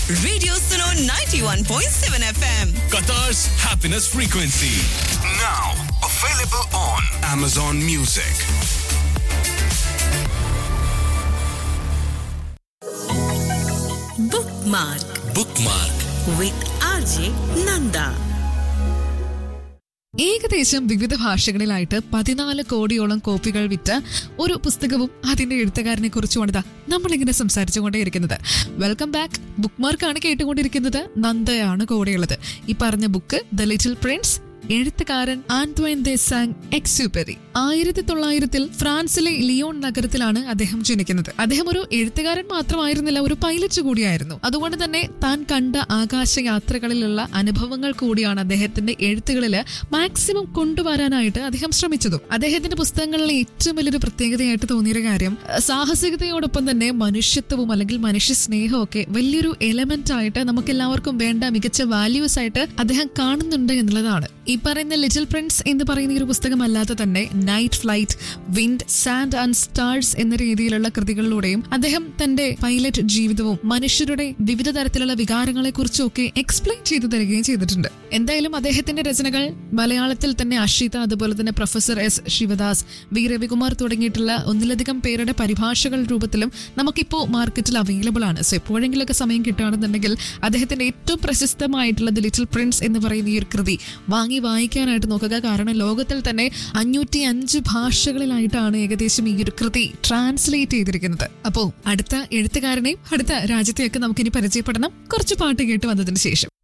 Radio Suno 91.7 FM. Qatar's happiness frequency. Now available on Amazon Music. Bookmark Bookmark. with RJ Nanda. ഏകദേശം വിവിധ ഭാഷകളിലായിട്ട് പതിനാല് കോടിയോളം കോപ്പികൾ വിറ്റ ഒരു പുസ്തകവും അതിന്റെ എഴുത്തുകാരനെ കുറിച്ചുമാണിതാ നമ്മളിങ്ങനെ സംസാരിച്ചുകൊണ്ടേയിരിക്കുന്നത് വെൽക്കം ബാക്ക് ബുക്ക് മാർക്കാണ് കേട്ടുകൊണ്ടിരിക്കുന്നത് നന്ദയാണ് കൂടെയുള്ളത് ഈ പറഞ്ഞ ബുക്ക് ദ ലിറ്റിൽ പ്രിൻസ് എഴുത്തുകാരൻ ആന്റ്വൻ ദെ സാങ് എക്സ്യൂപെറി ആയിരത്തി തൊള്ളായിരത്തിൽ ഫ്രാൻസിലെ ലിയോൺ നഗരത്തിലാണ് അദ്ദേഹം ജനിക്കുന്നത് അദ്ദേഹം ഒരു എഴുത്തുകാരൻ മാത്രമായിരുന്നില്ല ഒരു പൈലറ്റ് കൂടിയായിരുന്നു അതുകൊണ്ട് തന്നെ താൻ കണ്ട ആകാശ യാത്രകളിലുള്ള അനുഭവങ്ങൾ കൂടിയാണ് അദ്ദേഹത്തിന്റെ എഴുത്തുകളിൽ മാക്സിമം കൊണ്ടുവരാനായിട്ട് അദ്ദേഹം ശ്രമിച്ചതും അദ്ദേഹത്തിന്റെ പുസ്തകങ്ങളിലെ ഏറ്റവും വലിയൊരു പ്രത്യേകതയായിട്ട് തോന്നിയൊരു കാര്യം അഹ് സാഹസികതയോടൊപ്പം തന്നെ മനുഷ്യത്വവും അല്ലെങ്കിൽ മനുഷ്യ സ്നേഹവും ഒക്കെ വലിയൊരു എലമെന്റ് ആയിട്ട് നമുക്ക് എല്ലാവർക്കും വേണ്ട മികച്ച വാല്യൂസ് ആയിട്ട് അദ്ദേഹം കാണുന്നുണ്ട് എന്നുള്ളതാണ് ഈ പറയുന്ന ലിറ്റിൽ പ്രിൻസ് എന്ന് പറയുന്ന ഈ ഒരു പുസ്തകമല്ലാതെ തന്നെ night flight wind sand and stars എന്ന രീതിയിലുള്ള കൃതികളിലൂടെയും അദ്ദേഹം തന്റെ പൈലറ്റ് ജീവിതവും മനുഷ്യരുടെ വിവിധ തരത്തിലുള്ള വികാരങ്ങളെ കുറിച്ചും ഒക്കെ എക്സ്പ്ലെയിൻ ചെയ്തു തരികയും ചെയ്തിട്ടുണ്ട് എന്തായാലും അദ്ദേഹത്തിന്റെ രചനകൾ മലയാളത്തിൽ തന്നെ അഷിത അതുപോലെ തന്നെ professor S Sivadas V Ravikumar തുടങ്ങിയിട്ടുള്ള ഒന്നിലധികം പേരുടെ പരിഭാഷകൾ രൂപത്തിലും നമുക്കിപ്പോ മാർക്കറ്റിൽ അവൈലബിൾ ആണ് സോ എപ്പോഴെങ്കിലുമൊക്കെ സമയം കിട്ടുകയാണെന്നുണ്ടെങ്കിൽ അദ്ദേഹത്തിന്റെ ഏറ്റവും പ്രശസ്തമായിട്ടുള്ള ദി ലിറ്റിൽ പ്രിൻസ് എന്ന് പറയുന്ന ഈ ഒരു കൃതി വാങ്ങി വായിക്കാനായിട്ട് നോക്കുക കാരണം ലോകത്തിൽ തന്നെ അഞ്ഞൂറ്റി അഞ്ച് ഭാഷകളിലായിട്ടാണ് ഏകദേശം ഈ ഒരു കൃതി ട്രാൻസ്ലേറ്റ് ചെയ്തിരിക്കുന്നത് അപ്പോ അടുത്ത എഴുത്തുകാരനെയും അടുത്ത രാജ്യത്തെയൊക്കെ നമുക്കിനി പരിചയപ്പെടണം കുറച്ച് പാട്ട് കേട്ട് വന്നതിന് ശേഷം